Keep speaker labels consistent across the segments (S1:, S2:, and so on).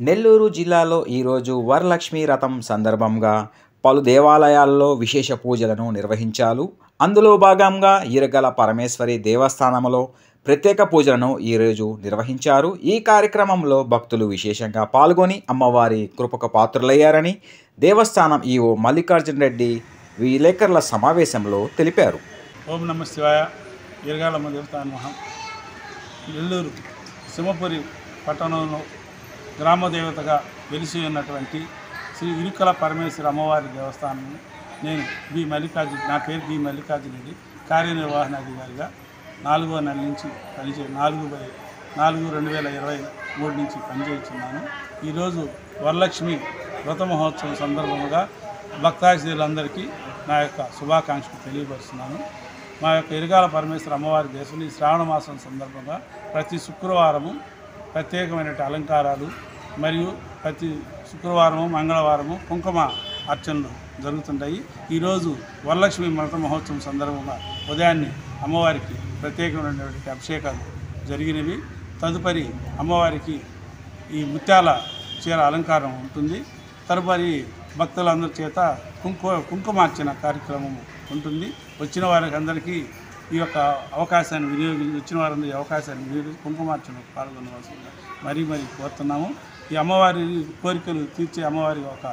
S1: నెల్లూరు జిల్లాలో ఈరోజు వరలక్ష్మి రథం సందర్భంగా పలు దేవాలయాల్లో విశేష పూజలను నిర్వహించారు అందులో భాగంగా ఈరగల పరమేశ్వరి దేవస్థానంలో ప్రత్యేక పూజలను ఈరోజు నిర్వహించారు ఈ కార్యక్రమంలో భక్తులు విశేషంగా పాల్గొని అమ్మవారి కృపకు పాత్రులయ్యారని దేవస్థానం ఈవో మల్లికార్జున రెడ్డి విలేకరుల సమావేశంలో తెలిపారు
S2: ఓం నమ శివాయ ఈరగాలమ్మ దేవస్థాన మహం నెల్లూరు సింహపురి పట్టణంలో గ్రామదేవతగా వెలిసి ఉన్నటువంటి శ్రీ ఇరుకల పరమేశ్వర అమ్మవారి దేవస్థానం నేను బి మల్లికార్జున నా పేరు బి మల్లికార్జున రెడ్డి కార్యనిర్వహణాధికారిగా నాలుగో నెల నుంచి పనిచే నాలుగు బై నాలుగు రెండు వేల ఇరవై మూడు నుంచి పనిచేస్తున్నాను ఈరోజు వరలక్ష్మి వ్రత మహోత్సవం సందర్భంగా భక్తాశ్రీలందరికీ నా యొక్క శుభాకాంక్షలు తెలియపరుస్తున్నాను మా యొక్క ఇరగాల పరమేశ్వర అమ్మవారి దేశంలో ఈ శ్రావణ మాసం సందర్భంగా ప్రతి శుక్రవారము ప్రత్యేకమైన అలంకారాలు మరియు ప్రతి శుక్రవారము మంగళవారము కుంకుమ అర్చనలు జరుగుతుంటాయి ఈరోజు వరలక్ష్మి వ్రత మహోత్సవం సందర్భంగా ఉదయాన్నే అమ్మవారికి ప్రత్యేకమైనటువంటి అభిషేకాలు జరిగినవి తదుపరి అమ్మవారికి ఈ ముత్యాల చీర అలంకారం ఉంటుంది తదుపరి భక్తులందరి చేత కుంకుమ కుంకుమార్చన కార్యక్రమం ఉంటుంది వచ్చిన వారికి అందరికీ ఈ యొక్క అవకాశాన్ని వినియోగించి వచ్చిన వారందరూ ఈ అవకాశాన్ని వినియోగించి కుంకుమార్చన పాల్గొనవలసిందిగా మరీ మరీ కోరుతున్నాము ఈ అమ్మవారి కోరికలు తీర్చే అమ్మవారి ఒక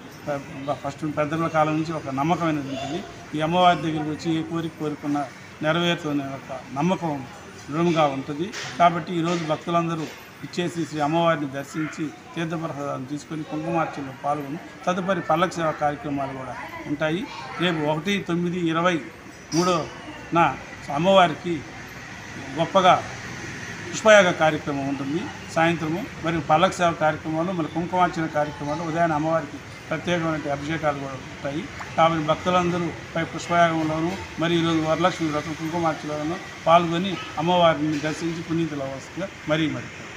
S2: ఫస్ట్ పెద్దల కాలం నుంచి ఒక నమ్మకమైనది ఉంటుంది ఈ అమ్మవారి దగ్గరికి వచ్చి ఏ కోరిక కోరుకున్నా నెరవేరుతున్న ఒక నమ్మకం దృఢంగా ఉంటుంది కాబట్టి ఈరోజు భక్తులందరూ ఇచ్చేసి శ్రీ అమ్మవారిని దర్శించి తీర్థప్రసాదం తీసుకొని కుంకుమార్చనలో పాల్గొని తదుపరి పల్లక సేవ కార్యక్రమాలు కూడా ఉంటాయి రేపు ఒకటి తొమ్మిది ఇరవై మూడో నా అమ్మవారికి గొప్పగా పుష్పయాగ కార్యక్రమం ఉంటుంది సాయంత్రము మరియు పల్లక సేవ కార్యక్రమాలు మరి కుంకుమార్చన కార్యక్రమాలు ఉదయాన్నే అమ్మవారికి ప్రత్యేకమైన అభిషేకాలు కూడా ఉంటాయి కాబట్టి భక్తులందరూ పై పుష్పయాగంలోనూ మరి ఈరోజు వరలక్ష్మి వ్రతం కుంకుమార్చనలోనూ పాల్గొని అమ్మవారిని దర్శించి పునీతులు అవ్వాల్సిందిగా మరీ మరి